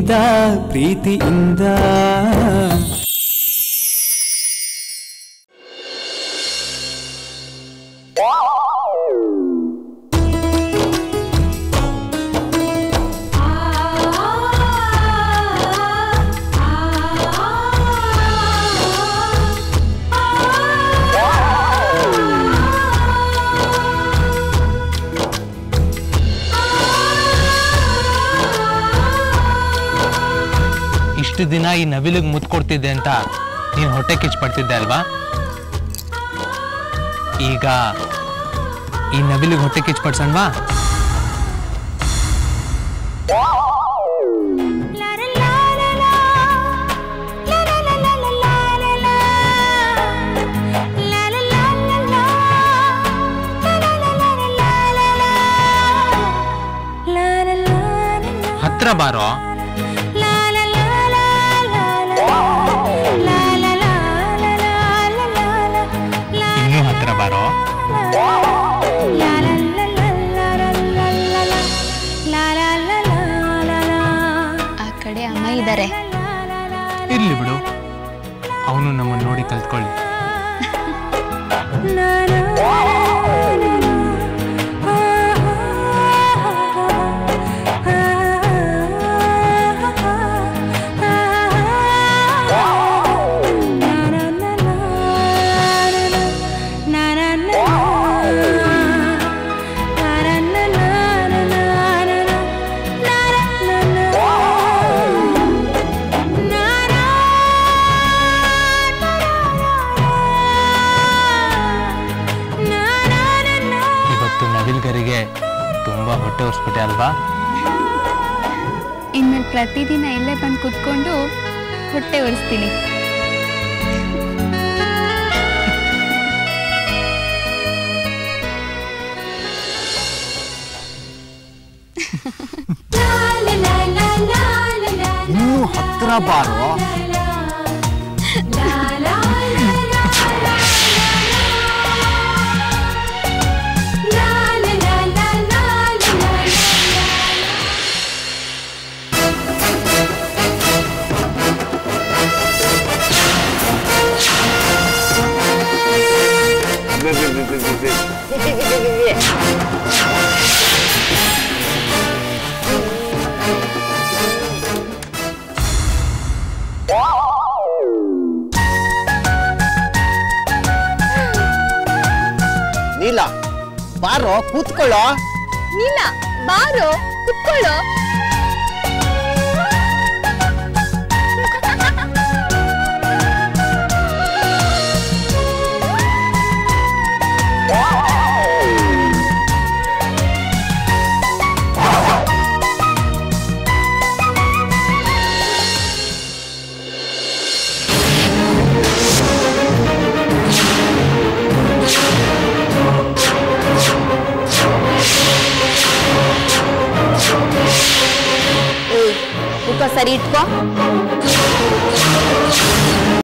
ಪ್ರೀತಿಯಿಂದ ಪ್ರೀತಿಯಿಂದ ಇಷ್ಟು ದಿನ ಈ ನವಿಲಿಗೆ ಮುತ್ತು ಕೊಡ್ತಿದ್ದೆ ಅಂತ ನೀನು ಹೊಟ್ಟೆ ಕಿಚ್ಚು ಪಡ್ತಿದ್ದೆ ಅಲ್ವಾ ಈಗ ಈ ನವಿಲಿಗೆ ಹೊಟ್ಟೆ ಕಿಚ್ಚು ಪಡ್ಸಣ್ವಾ ಹತ್ರ ಬಾರೋ ಇನ್ನೂ ಹತ್ರ ಬಾರೋ ಆ ಕಡೆ ಅಮ್ಮ ಇದ್ದಾರೆ ಇರ್ಲಿ ಬಿಡು ಅವನು ನಮ್ಮನ್ನು ನೋಡಿ ಕಲ್ತ್ಕೊಳ್ಳಿ ಇವತ್ತು ನವಿಲ್ಗರಿಗೆ ತುಂಬಾ ಹೊಟ್ಟೆ ಉರ್ಸ್ಬಿಟ್ಟೆ ಅಲ್ವಾ ಇನ್ಮೇಲೆ ಪ್ರತಿದಿನ ಇಲ್ಲೇ ಬಂದು ಕುತ್ಕೊಂಡು ಹೊಟ್ಟೆ ಒರೆಸ್ತೀನಿ ಇನ್ನೂ ಹತ್ರ ಬಾರೋ ನೀಲ ಬಾರೋ ಕೂತ್ಕೊಳ್ಳೋ ಇಲ್ಲ ಬಾರೋ ಕುತ್ಕೊಳ್ಳೋ ಏಯ್ ಮುಖ ಸರಿ ಇಟ್ಕೋ